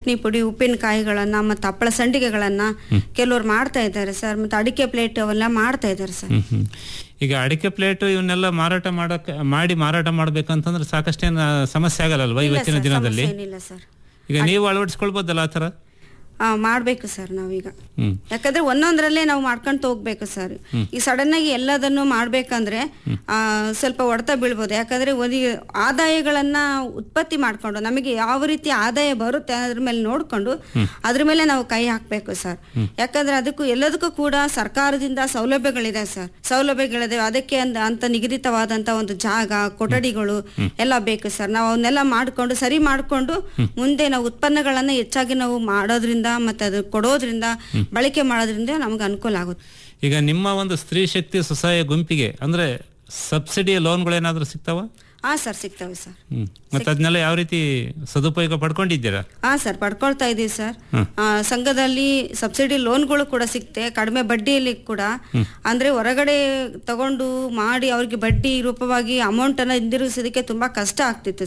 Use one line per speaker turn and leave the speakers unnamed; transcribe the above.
ಚಟ್ನಿ ಪುಡಿ ಉಪ್ಪಿನಕಾಯಿಗಳನ್ನ ಮತ್ತು ಹಪ್ಪಳ ಸಂಡಿಗೆಗಳನ್ನ ಕೆಲವ್ರು ಮಾಡ್ತಾ ಇದ್ದಾರೆ ಸರ್ ಮತ್ತು ಅಡಿಕೆ ಪ್ಲೇಟ್ ಅವೆಲ್ಲ ಮಾಡ್ತಾ ಇದ್ದಾರೆ ಸರ್
ಹ್ಮ್ ಹ್ಮ್. ಈಗ ಅಡಿಕೆ ಪ್ಲೇಟ್ ಇವನ್ನೆಲ್ಲ ಮಾರಾಟ ಮಾಡಕ್ ಮಾಡಿ ಮಾರಾಟ ಮಾಡ್ಬೇಕಂತಂದ್ರೆ ಸಾಕಷ್ಟೇನು ಸಮಸ್ಯೆ ಆಗಲ್ಲಲ್ವಾ ಇವತ್ತಿನ ದಿನದಲ್ಲಿ
ಏನಿಲ್ಲ ಸರ್
ಈಗ ನೀವು ಅಳವಡಿಸ್ಕೊಳ್ಬೋದಲ್ಲ ಆ ಥರ
ಆ, ಮಾಡ್ಬೇಕು ಸರ್ ನಾವೀಗ
ಹ್ಮ್
ಯಾಕಂದ್ರೆ ಒಂದೊಂದರಲ್ಲೇ ನಾವು ಮಾಡ್ಕೊಂತ ಹೋಗ್ಬೇಕು ಸರ್ ಈ ಸಡನ್ ಆಗಿ ಎಲ್ಲದನ್ನು ಮಾಡ್ಬೇಕಂದ್ರೆ ಆ, ಸ್ವಲ್ಪ ಹೊಡೆತ ಬೀಳ್ಬೋದು ಯಾಕಂದ್ರೆ ಒಂದು ಆದಾಯಗಳನ್ನ ಉತ್ಪತ್ತಿ ಮಾಡ್ಕೊಂಡು ನಮಗೆ ಯಾವ ರೀತಿ ಆದಾಯ ಬರುತ್ತೆ ಅದ್ರ ಮೇಲೆ ನೋಡ್ಕೊಂಡು ಅದ್ರ ಮೇಲೆ ನಾವು ಕೈ ಹಾಕ್ಬೇಕು ಸರ್ ಯಾಕಂದ್ರೆ ಅದಕ್ಕೂ ಎಲ್ಲದಕ್ಕೂ ಕೂಡ ಸರ್ಕಾರದಿಂದ ಸೌಲಭ್ಯಗಳಿದೆ ಸರ್ ಸೌಲಭ್ಯಗಳಿದೆ ಅದಕ್ಕೆ ಅಂದ ಅಂತ ನಿಗದಿತವಾದಂತ ಒಂದು ಜಾಗ ಕೊಠಡಿಗಳು ಎಲ್ಲ ಬೇಕು ಸರ್ ನಾವು ಅವನ್ನೆಲ್ಲ ಮಾಡ್ಕೊಂಡು ಸರಿ ಮಾಡ್ಕೊಂಡು ಮುಂದೆ ನಾವು ಉತ್ಪನ್ನಗಳನ್ನ ಹೆಚ್ಚಾಗಿ ನಾವು ಮಾಡೋದ್ರಿಂದ ಮತ್ತೆ ಅದು ಕೊಡೋದ್ರಿಂದ ಬಳಕೆ ಮಾಡೋದ್ರಿಂದ ನಮ್ಗೆ ಅನುಕೂಲ ಆಗುತ್ತೆ
ಈಗ ನಿಮ್ಮ ಒಂದು ಸ್ತ್ರೀ ಶಕ್ತಿ ಸ್ವಸಹಾಯ ಗುಂಪಿಗೆ ಅಂದ್ರೆ ಸಬ್ಸಿಡಿ ಲೋನ್ಗಳೇನಾದ್ರೂ ಸಿಗ್ತಾವ
ಹಾ ಸರ್ ಸಿಗ್ತವೆ ಸರ್
ಹ್ಮ್ ಮತ್ತೆ ಅದನ್ನೆಲ್ಲ ಯಾವ ರೀತಿ ಸದುಪಯೋಗ ಪಡ್ಕೊಂಡಿದ್ದೀರಾ
ಹಾ ಸರ್ ಪಡ್ಕೊಳ್ತಾ ಇದೀವಿ ಸರ್ ಆ, ಸಂಘದಲ್ಲಿ ಸಬ್ಸಿಡಿ ಲೋನ್ಗಳು ಕೂಡ ಸಿಗ್ತೆ ಕಡಿಮೆ ಬಡ್ಡಿಯಲ್ಲಿ ಕೂಡ ಅಂದ್ರೆ ಹೊರಗಡೆ ತಗೊಂಡು ಮಾಡಿ ಅವ್ರಿಗೆ ಬಡ್ಡಿ ರೂಪವಾಗಿ ಅಮೌಂಟ್ ಅನ್ನ ಹಿಂದಿರುಗಿಸೋದಕ್ಕೆ ತುಂಬಾ ಕಷ್ಟ ಆಗ್ತಿತ್ತು